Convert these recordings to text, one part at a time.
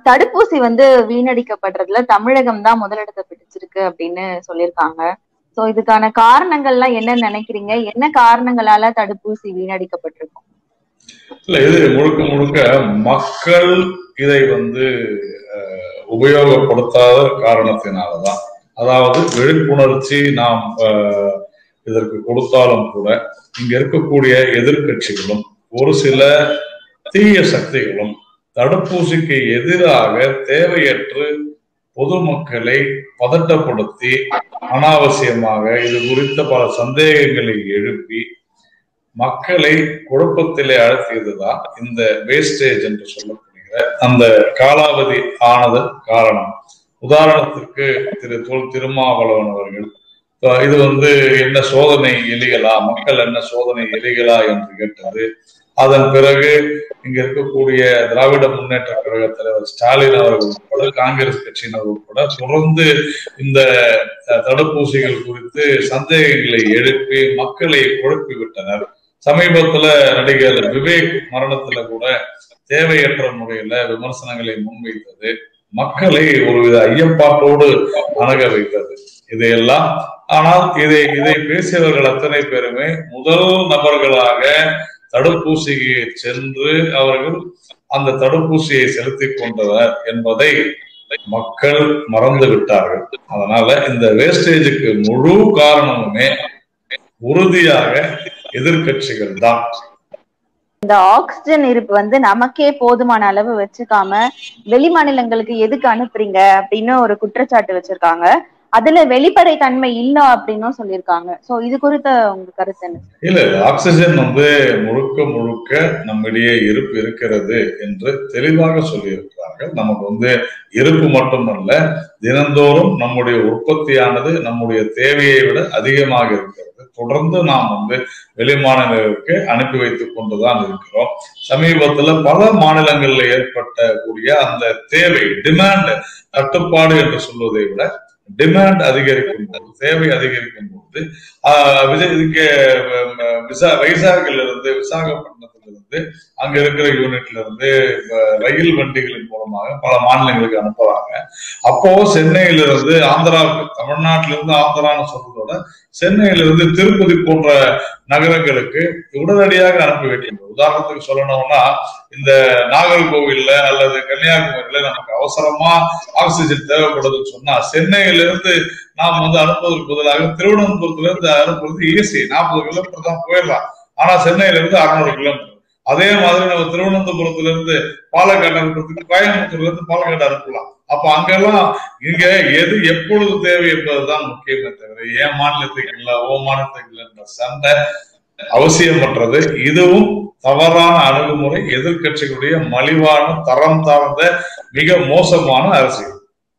தடுப்பூசி வந்து வீணடிக்கப்படுறதுல தமிழகம் தான் முதலிடத்தை பிடிச்சிருக்கு அப்படின்னு சொல்லியிருக்காங்க சோ இதுக்கான காரணங்கள்லாம் என்ன நினைக்கிறீங்க என்ன காரணங்களால தடுப்பூசி வீணடிக்கப்பட்டிருக்கும் இல்ல இது முழுக்க முழுக்க மக்கள் இதை வந்து அஹ், உபயோகப்படுத்தாத காரணத்தினாலதான் அதாவது விழிப்புணர்ச்சி நாம் அஹ், இதற்கு கொடுத்தாலும் கூட இங்க இருக்கக்கூடிய எதிர்க்கட்சிகளும் ஒரு சில தீய சக்திகளும் தடுப்பூசிக்கு எதிராக தேவையற்று பொதுமக்களை பதட்டப்படுத்தி அனாவசியமாக இது குறித்த பல சந்தேகங்களை எழுப்பி மக்களை குழப்பத்திலே அழுத்தியதுதான் இந்த வேஸ்டேஜ் என்று சொல்லப்படுகிற அந்த காலாவதி ஆனது காரணம் உதாரணத்திற்கு திரு தொல் திருமாவளவன் அவர்கள் இப்ப இது வந்து என்ன சோதனை எலிகளா மக்கள் என்ன சோதனை எலிகளா என்று கேட்டது அதன் பிறகு இங்க இருக்கக்கூடிய திராவிட முன்னேற்ற கழக தலைவர் ஸ்டாலின் அவர்கள் உட்பட காங்கிரஸ் கட்சியினர் உட்பட தொடர்ந்து இந்த அஹ், தடுப்பூசிகள் குறித்து சந்தேகங்களை எழுப்பி மக்களை குழப்பி விட்டனர் சமீபத்துல நடிகர் விவேக் மரணத்துல கூட தேவையற்ற முறையில விமர்சனங்களை முன்வைத்தது மக்களை ஒருவித ஐயப்பாட்டோடு அணுக வைத்தது இதையெல்லாம் ஆனால் இதை இதை பேசியவர்கள் அத்தனை பேருமே முதல் நபர்களாக தடுப்பூசிக்கு சென்று அவர்கள் அந்த தடுப்பூசியை செலுத்திக் கொண்டவர் என்பதை மக்கள் மறந்து விட்டார்கள் அதனால இந்த வேஸ்டேஜுக்கு முழு காரணமுமே உறுதியாக எதிர்க்கட்சிகள் தான் இந்த ஆக்சிஜன் இருப்பு வந்து நமக்கே போதுமான அளவு வச்சுக்காம வெளி மாநிலங்களுக்கு எதுக்கு அனுப்புறீங்க அப்படின்னு ஒரு குற்றச்சாட்டு வச்சிருக்காங்க அதுல வெளிப்படை தன்மை இல்ல அப்படின்னும் சொல்லியிருக்காங்க சோ இது குறித்த உங்க கருத்து என்ன இல்ல ஆக்சிஜன் வந்து முழுக்க முழுக்க நம்மிடையே இருப்பு இருக்கிறது என்று தெளிவாக சொல்லியிருக்கிறார்கள் நமக்கு வந்து இருப்பு மட்டுமல்ல தினந்தோறும் நம்முடைய உற்பத்தியானது நம்முடைய தேவையை விட அதிகமாக இருக்கிறது தொடர்ந்து நாம் வந்து வெளிமாநிலங்களுக்கு அனுப்பி வைத்துக் கொண்டுதான் இருக்கிறோம் சமீபத்துல பல மாநிலங்கள்ல ஏற்பட்ட கூடிய அந்த தேவை டிமாண்ட் தட்டுப்பாடு என்று சொல்வதை விட டிமாண்ட் அதிகரிக்கும் போது தேவை அதிகரிக்கும் போது ஆஹ் விஜய் இதுக்கு அஹ், விசா வைசாகில் இருந்து விசாகப்பட்டினத்துல இருந்து அங்க இருக்கிற யூனிட்ல இருந்து அஹ், ரயில் வண்டிகளின் மூலமாக பல மாநிலங்களுக்கு அனுப்புறாங்க அப்போ சென்னையில இருந்து ஆந்திராவுக்கு தமிழ்நாட்டில இருந்து ஆந்திரான்னு சொல்றதோட சென்னையில இருந்து திருப்பதி போன்ற நகரங்களுக்கு உடனடியாக அனுப்பி வைக்கின்றோம் உதாரணத்துக்கு சொல்லணும்னா இந்த நாகர்கோவில்ல அல்லது கன்னியாகுமரியில நமக்கு அவசரமா ஆக்சிஜன் தேவைப்படுதுன்னு சொன்னா சென்னையில இருந்து நாம் வந்து அனுப்புவதற்கு பதிலாக திருவனந்தபுரத்துல இருந்து அனுப்புறது ஈஸி நாற்பது கிலோமீட்டர் தான் போயிடலாம் ஆனா சென்னையில இருந்து அறுநூறு கிலோமீட்டர் அதே மாதிரி நம்ம திருவனந்தபுரத்துல இருந்து பாலக்காடு அனுப்புறதுக்கு கோயம்புத்தூர்ல இருந்து பாலக்காடு அனுப்பலாம் அப்ப அங்கெல்லாம் இங்க எது எப்பொழுது தேவை என்பதுதான் முக்கியமே தவிர ஏன் மாநிலத்துக்கு இல்ல ஓ மாநிலத்துக்கு இல்ல என்ற சண்டை அவசியமற்றது இதுவும் தவறான அணுகுமுறை எதிர்க்கட்சிகளுடைய மலிவான தரம் தாழ்ந்த மிக மோசமான அரசியல்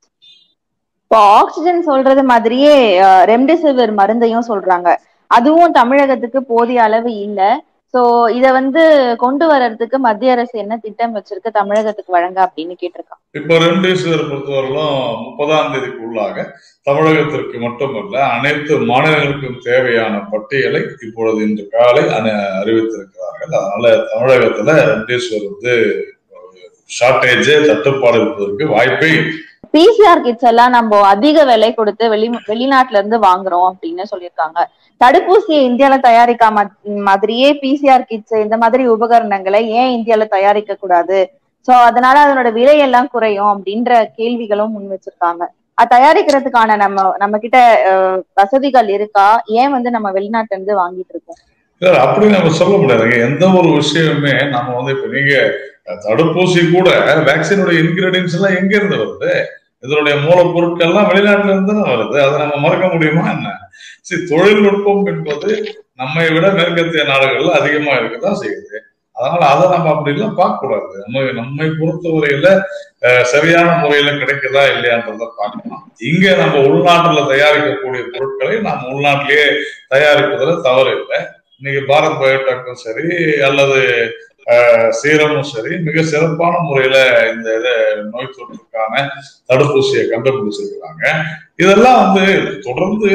இப்போ ஆக்சிஜன் சொல்றது மாதிரியே அஹ், ரெம்டெசிவிர் மருந்தையும் சொல்றாங்க அதுவும் தமிழகத்துக்கு போதிய அளவு இல்ல சோ இத வந்து கொண்டு வர்றதுக்கு மத்திய அரசு என்ன திட்டம் வச்சிருக்கு தமிழகத்துக்கு வழங்க அப்படின்னு கேட்டிருக்காங்க இப்ப ரெண்டு சிலர் பொறுத்தவரையிலும் முப்பதாம் தேதிக்கு உள்ளாக தமிழகத்திற்கு மட்டுமல்ல அனைத்து மாநிலங்களுக்கும் தேவையான பட்டியலை இப்பொழுது இன்று காலை அனு- அறிவித்திருக்கிறார்கள் அதனால தமிழகத்துல ரெண்டேஸ்வர் வந்து ஷார்டேஜ் தட்டுப்பாடு இருப்பதற்கு வாய்ப்பே இல்லை. பிசிஆர் கிட்ஸ் எல்லாம் நம்ம அதிக விலை கொடுத்து வெளி வெளிநாட்டுல இருந்து வாங்குறோம் அப்படின்னு சொல்லியிருக்காங்க தடுப்பூசியை இந்தியால தயாரிக்காம மாதிரியே பிசிஆர் கிட்ஸ் இந்த மாதிரி உபகரணங்களை ஏன் இந்தியால தயாரிக்க கூடாது சோ அதனால அதனோட விலை எல்லாம் குறையும் அப்படின்ற கேள்விகளும் முன் வச்சிருக்காங்க அது தயாரிக்கிறதுக்கான நம்ம நம்ம கிட்ட அஹ், வசதிகள் இருக்கா ஏன் வந்து நம்ம வெளிநாட்டுல இருந்து வாங்கிட்டு இருக்கோம் இல்ல அப்படி நம்ம சொல்ல முடியாதுங்க எந்த ஒரு விஷயமுமே நம்ம வந்து இப்ப நீங்க தடுப்பூசி கூட வேக்சினுடைய இன்கிரீடியன்ஸ் எல்லாம் எங்க இருந்து வருது இதனுடைய மூலப்பொருட்கள் எல்லாம் வெளிநாட்டுல இருந்து தானே வருது அதை நம்ம மறக்க முடியுமா என்ன சரி தொழில்நுட்பம் என்பது நம்மை விட மேற்கத்திய நாடுகள்ல அதிகமா இருக்கதான் செய்யுது அதனால அதை நம்ம அப்படி எல்லாம் பார்க்க கூடாது நம்ம நம்மை பொறுத்தவரையில அஹ், சரியான முறையில கிடைக்குதா இல்லையான்றத பார்க்கணும் இங்க நம்ம உள்நாட்டுல தயாரிக்கக்கூடிய பொருட்களை நம்ம உள்நாட்டிலேயே தயாரிப்பதுல தவறு இல்லை இன்னைக்கு பாரத் பயோடெக்கும் சரி அல்லது அஹ், சீரமும் சரி மிக சிறப்பான முறையில இந்த இதை நோய் தொற்றுக்கான தடுப்பூசியை கண்டுபிடிச்சிருக்கிறாங்க இதெல்லாம் வந்து தொடர்ந்து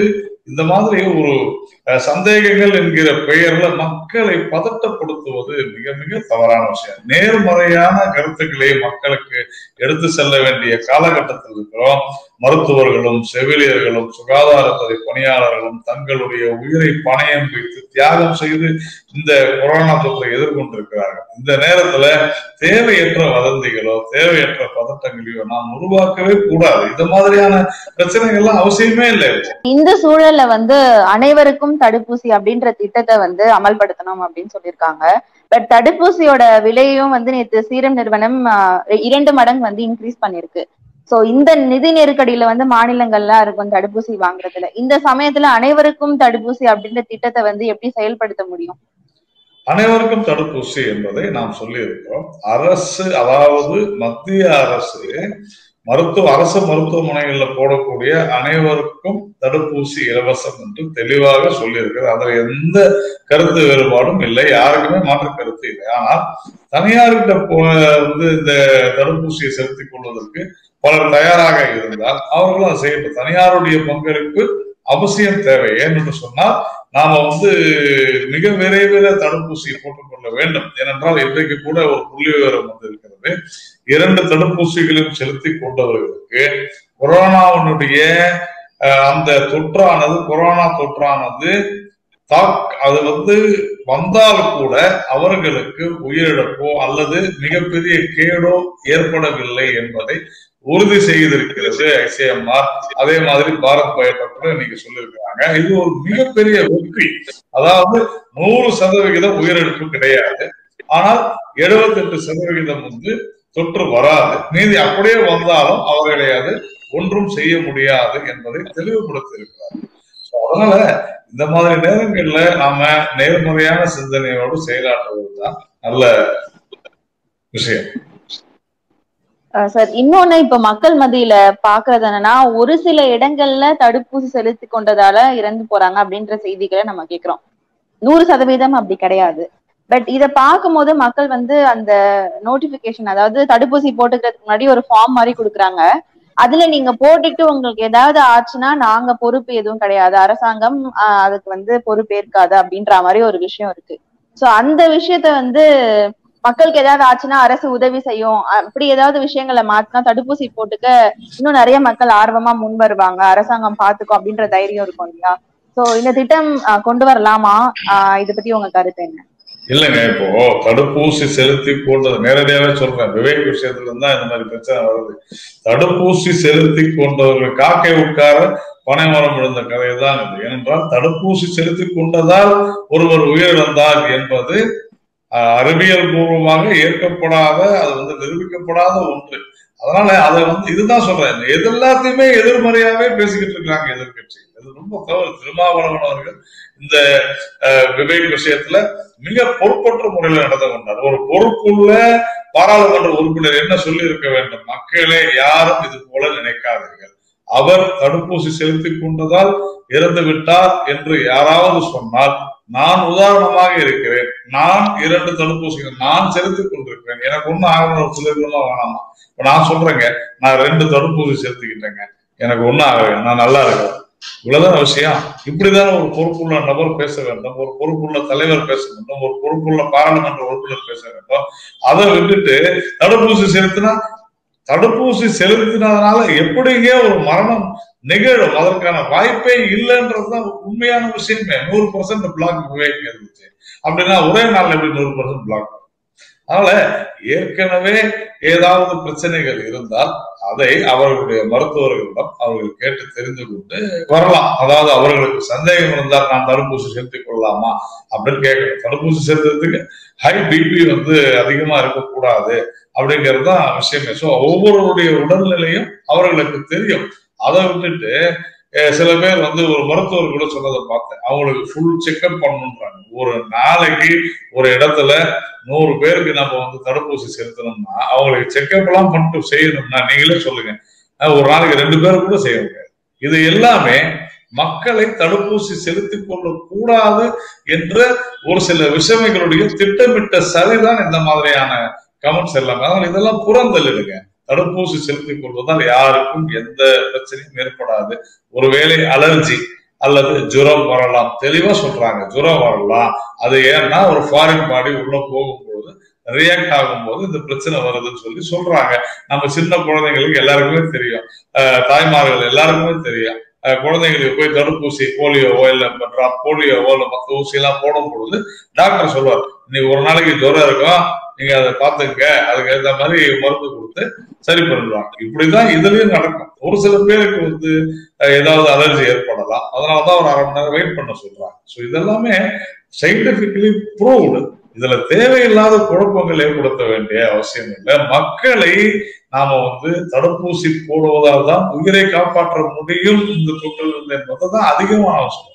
இந்த மாதிரி ஒரு சந்தேகங்கள் என்கிற பெயர்ல மக்களை பதட்டப்படுத்துவது மிக மிக தவறான விஷயம் நேர்மறையான கருத்துக்களை மக்களுக்கு எடுத்து செல்ல வேண்டிய காலகட்டத்தில் இருக்கிறோம் மருத்துவர்களும் செவிலியர்களும் சுகாதாரத்துறை பணியாளர்களும் தங்களுடைய உயிரை பணயம் வைத்து தியாகம் செய்து இந்த கொரோனா தொற்றை எதிர்கொண்டிருக்கிறார்கள் இந்த நேரத்துல தேவையற்ற வதந்திகளோ தேவையற்ற பதட்டங்களையோ நாம் உருவாக்கவே கூடாது இந்த மாதிரியான பிரச்சனைகள்லாம் அவசியமே இல்லை இந்த சூழல்ல வந்து அனைவருக்கும் தடுப்பூசி அப்படின்ற திட்டத்தை வந்து அமல்படுத்தணும் அப்படின்னு சொல்லியிருக்காங்க பட் தடுப்பூசியோட விலையும் வந்து நேற்று சீரம் நிறுவனம் இரண்டு மடங்கு வந்து இன்க்ரீஸ் பண்ணிருக்கு சோ இந்த நிதி நெருக்கடியில வந்து மாநிலங்கள்லாம் இருக்கும் தடுப்பூசி வாங்குறதுல இந்த சமயத்துல அனைவருக்கும் தடுப்பூசி அப்படின்ற திட்டத்தை வந்து எப்படி செயல்படுத்த முடியும் அனைவருக்கும் தடுப்பூசி என்பதை நாம் சொல்லி இருக்கிறோம் அரசு அதாவது மத்திய அரசு மருத்துவ அரசு மருத்துவமனைகள்ல போடக்கூடிய அனைவருக்கும் தடுப்பூசி இலவசம் என்று தெளிவாக சொல்லியிருக்கிறது அதுல எந்த கருத்து வேறுபாடும் இல்லை யாருக்குமே மாற்று கருத்து இல்லை ஆனால் தனியார்கிட்ட வந்து இந்த தடுப்பூசியை செலுத்திக் கொள்வதற்கு பலர் தயாராக இருந்தால் அவர்களும் அதை செய்யட்டும் தனியாருடைய பங்களிப்பு அவசியம் தேவை ஏனென்று சொன்னால் நாம வந்து மிக விரைவில் தடுப்பூசியை போட்டுக்கொள்ள வேண்டும் ஏனென்றால் இன்றைக்கு கூட ஒரு புள்ளி விவரம் வந்து இருக்கிறது இரண்டு தடுப்பூசிகளையும் செலுத்தி கொண்டவர்களுக்கு கொரோனாவினுடைய அந்த தொற்றானது கொரோனா தொற்றானது தாக் அது வந்து வந்தால் கூட அவர்களுக்கு உயிரிழப்போ அல்லது மிகப்பெரிய கேடோ ஏற்படவில்லை என்பதை உறுதி செய்திருக்கிறது ஐசிஎம்ஆர் அதே மாதிரி பாரத் பயோடெக் கூட இன்னைக்கு சொல்லியிருக்கிறாங்க இது ஒரு மிகப்பெரிய வெற்றி அதாவது நூறு சதவிகிதம் உயிரிழப்பு கிடையாது ஆனால் எழுபத்தி எட்டு சதவிகிதம் வந்து தொற்று வராது மீதி அப்படியே வந்தாலும் அவர்களை அது ஒன்றும் செய்ய முடியாது என்பதை தெளிவுபடுத்தி இருக்கிறார் அதனால இந்த மாதிரி நேரங்கள்ல நாம நேர்மறையான சிந்தனையோடு செயலாற்றுவதுதான் நல்ல விஷயம் சார் இன்னொன்னு இப்ப மக்கள் மத்தியில பாக்குறது என்னன்னா ஒரு சில இடங்கள்ல தடுப்பூசி செலுத்தி கொண்டதால இறந்து போறாங்க அப்படின்ற செய்திகளை நம்ம கேக்குறோம் நூறு சதவீதம் அப்படி கிடையாது பட் இத பார்க்கும்போது மக்கள் வந்து அந்த நோட்டிபிகேஷன் அதாவது தடுப்பூசி போட்டுக்கிறதுக்கு முன்னாடி ஒரு ஃபார்ம் மாதிரி கொடுக்குறாங்க அதுல நீங்க போட்டுட்டு உங்களுக்கு ஏதாவது ஆச்சுன்னா நாங்க பொறுப்பு எதுவும் கிடையாது அரசாங்கம் அதுக்கு வந்து பொறுப்பேற்காது அப்படின்ற மாதிரி ஒரு விஷயம் இருக்கு சோ அந்த விஷயத்த வந்து மக்களுக்கு ஏதாவது ஆச்சுன்னா அரசு உதவி செய்யும் அப்படி ஏதாவது விஷயங்களை மாத்தினா தடுப்பூசி போட்டுக்க இன்னும் நிறைய மக்கள் ஆர்வமா முன் வருவாங்க அரசாங்கம் பாத்துக்கும் அப்படின்ற தைரியம் இருக்கும் இல்லையா சோ இந்த திட்டம் கொண்டு வரலாமா இத பத்தி உங்க கருத்து என்ன இல்லைங்க இப்போ தடுப்பூசி செலுத்தி கொண்டது நேரடியாவே சொல்றேன் விவேக் விஷயத்துல இருந்தா இந்த மாதிரி பிரச்சனை வருது தடுப்பூசி செலுத்தி கொண்டவர்கள் காக்கை உட்கார பனைமரம் விழுந்த கதை தான் இது ஏனென்றால் தடுப்பூசி செலுத்தி கொண்டதால் ஒருவர் உயிரிழந்தார் என்பது அறிவியல் பூர்வமாக ஏற்கப்படாத அது வந்து நிரூபிக்கப்படாத ஒன்று அதனால அதை வந்து இதுதான் சொல்றேன் எது எல்லாத்தையுமே எதிர்மறையாவே பேசிக்கிட்டு இருக்காங்க எதிர்கட்சி இது ரொம்ப தவறு திருமாவளவன் அவர்கள் இந்த விவேக் விஷயத்துல மிக பொறுப்பற்ற முறையில் நடந்து கொண்டார் ஒரு பொறுப்புள்ள பாராளுமன்ற உறுப்பினர் என்ன சொல்லி இருக்க வேண்டும் மக்களே யாரும் இது போல நினைக்காதீர்கள் அவர் தடுப்பூசி செலுத்தி கொண்டதால் இறந்து விட்டார் என்று யாராவது சொன்னால் நான் உதாரணமாக இருக்கிறேன் நான் இரண்டு தடுப்பூசிகள் நான் செலுத்திக் கொண்டிருக்கிறேன் எனக்கு ஒன்னும் ஆகணும் சொல்லிருக்கணுமா வேணாமா இப்ப நான் சொல்றேங்க நான் ரெண்டு தடுப்பூசி செலுத்திக்கிட்டேங்க எனக்கு ஒன்னும் ஆகல நான் நல்லா இருக்கிறேன் இவ்வளவுதான் விஷயம் இப்படிதான் ஒரு பொறுப்புள்ள நபர் பேச வேண்டும் ஒரு பொறுப்புள்ள தலைவர் பேச வேண்டும் ஒரு பொறுப்புள்ள பாராளுமன்ற உறுப்பினர் பேச வேண்டும் அதை விட்டுட்டு தடுப்பூசி செலுத்தினா தடுப்பூசி செலுத்தினதுனால எப்படிங்க ஒரு மரணம் நிகழும் அதற்கான வாய்ப்பே இல்லைன்றதுதான் உண்மையான விஷயமே நூறு பர்சன்ட் பிளாக் விவேக் இருந்துச்சு அப்படின்னா ஒரே நாள்ல எப்படி நூறு பர்சன்ட் பிளாக் அதனால ஏற்கனவே ஏதாவது பிரச்சனைகள் இருந்தால் அதை அவர்களுடைய மருத்துவர்களிடம் அவர்கள் கேட்டு தெரிந்து கொண்டு வரலாம் அதாவது அவர்களுக்கு சந்தேகம் இருந்தால் நான் தடுப்பூசி செலுத்திக் கொள்ளலாமா அப்படின்னு கேட்கணும் தடுப்பூசி செலுத்துறதுக்கு ஹை பிபி வந்து அதிகமா இருக்கக்கூடாது அப்படிங்கிறது தான் விஷயமே ஸோ ஒவ்வொருவருடைய உடல்நிலையும் அவர்களுக்கு தெரியும் அதை விட்டுட்டு சில பேர் வந்து ஒரு மருத்துவர் கூட சொன்னதை பார்த்தேன் அவங்களுக்கு ஃபுல் செக்அப் பண்ணணுன்றாங்க ஒரு நாளைக்கு ஒரு இடத்துல நூறு பேருக்கு நம்ம வந்து தடுப்பூசி செலுத்தணும்னா அவங்களுக்கு செக்அப் எல்லாம் பண்ணிட்டு செய்யணும்னா நீங்களே சொல்லுங்க ஒரு நாளைக்கு ரெண்டு பேரும் கூட செய்ய முடியாது இது எல்லாமே மக்களை தடுப்பூசி செலுத்திக் கொள்ளக்கூடாது என்ற ஒரு சில விஷயங்களுடைய திட்டமிட்ட சரிதான் இந்த மாதிரியான கமெண்ட்ஸ் எல்லாமே அதனால இதெல்லாம் புறந்தள்ளிடுங்க தடுப்பூசி செலுத்திக் கொள்வதால் யாருக்கும் எந்த பிரச்சனையும் ஏற்படாது ஒருவேளை அலர்ஜி அல்லது ஜுரம் வரலாம் தெளிவா சொல்றாங்க ஜுரம் வரலாம் அது ஏன்னா ஒரு ஃபாரின் பாடி உள்ள போகும்போது ரியாக்ட் ஆகும்போது இந்த பிரச்சனை வருதுன்னு சொல்லி சொல்றாங்க நம்ம சின்ன குழந்தைங்களுக்கு எல்லாருக்குமே தெரியும் அஹ் தாய்மார்கள் எல்லாருக்குமே தெரியும் அஹ் குழந்தைங்களுக்கு போய் தடுப்பூசி போலியோவோ இல்ல ட்ராப் போலியோவோ இல்ல மத்த ஊசி எல்லாம் போடும் பொழுது டாக்டர் சொல்லுவார் இன்னைக்கு ஒரு நாளைக்கு ஜுரம் இருக்கும் நீங்க அதை பார்த்துக்க அதுக்கு ஏற்ற மாதிரி மருந்து கொடுத்து சரி பண்ணிடுவாங்க இப்படிதான் இதுலயும் நடக்கும் ஒரு சில பேருக்கு வந்து அஹ், ஏதாவது அலர்ஜி ஏற்படலாம் அதனாலதான் ஒரு அரை மணி நேரம் வெயிட் பண்ண சொல்றாங்க ஸோ இதெல்லாமே சயின்டிபிக்கலி ப்ரூவ்டு இதுல தேவையில்லாத குழப்பங்கள் ஏற்படுத்த வேண்டிய அவசியம் இல்லை மக்களை நாம வந்து தடுப்பூசி போடுவதால் தான் உயிரை காப்பாற்ற முடியும் இந்த தொற்றிலிருந்து என்பதை தான் அதிகமாக சொல்றோம்